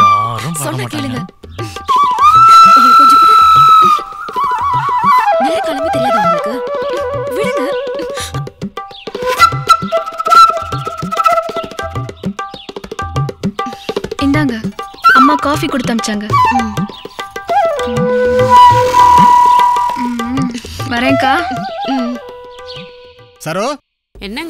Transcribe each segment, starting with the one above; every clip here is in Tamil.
யாரும் பார்க்க சொன்ன மாட்டாங்க கேளுங்க உங்களுக்கு கொஞ்சம் கூட நேர கிளம்பி தெரியாதா உங்களுக்கு விடுங்க இந்தாங்க அம்மா காஃபி கொடுத்து அமிச்சாங்க ம், வரேன்க்கா ம். சரோ என்னங்க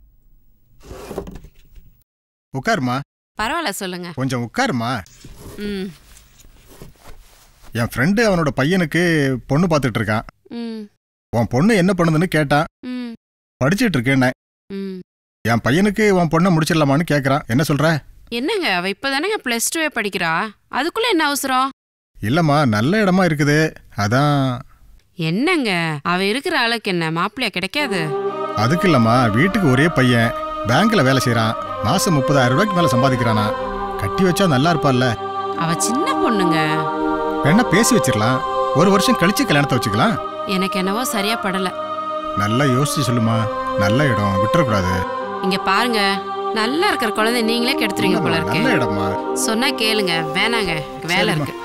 உட்காருமா பரவாயில்ல சொல்லுங்க கொஞ்சம் உட்காருமா ம் என் ஃப்ரெண்டு அவனோட பையனுக்கு பொண்ணு பார்த்துட்டு இருக்கான் ம் உன் பொண்ணு என்ன பண்ணுதுன்னு கேட்டான் ம் படிச்சிட்டு இருக்கேன்னு ம் என் பையனுக்கு உன் பொண்ணை முடிச்சிடலாமான்னு கேட்குறான் என்ன சொல்ற என்னங்க அவ இப்பதானங்க பிளஸ் டூவே படிக்கிறா அதுக்குள்ள என்ன அவசரம் இல்லைம்மா நல்ல இடமா இருக்குது அதான் என்னங்க அவ இருக்கிற ஆளுக்கு என்ன மாப்பிள்ளையா கிடைக்காது அதுக்கு இல்லம்மா வீட்டுக்கு ஒரே பையன் பேங்க்ல வேலை செய்றான் மாசம் முப்பதாயிரம் ரூபாய்க்கு மேல சம்பாதிக்கிறானா கட்டி வச்சா நல்லா இருப்பால்ல அவ சின்ன பொண்ணுங்க வேணா பேசி வச்சிடலாம் ஒரு வருஷம் கழிச்சு கல்யாணத்தை வச்சுக்கலாம் எனக்கு என்னவோ சரியா படல நல்லா யோசிச்சு சொல்லுமா நல்ல இடம் விட்டுறக்கூடாது இங்க பாருங்க நல்லா இருக்கிற குழந்தை நீங்களே கெடுத்துறீங்க போல நல்ல இருக்கு இடமா சொன்னா கேளுங்க வேணாங்க வேலை சரிம்மா. இருக்கு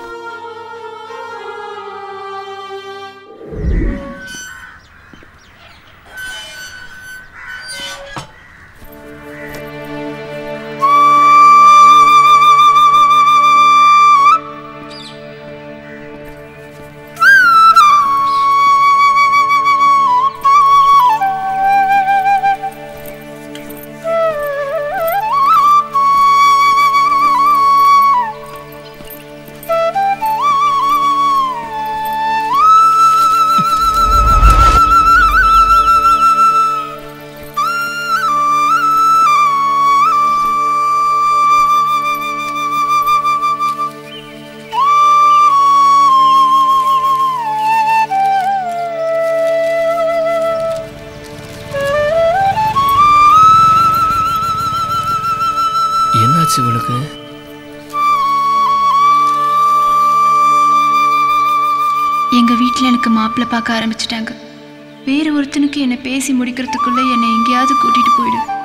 என்னாச்சு இவளுக்கு எங்க வீட்டில் எனக்கு மாப்பிள்ளை பார்க்க ஆரம்பிச்சிட்டாங்க வேறு ஒருத்தனுக்கு என்னை பேசி முடிக்கிறதுக்குள்ள என்னை எங்கேயாவது கூட்டிட்டு போயிடு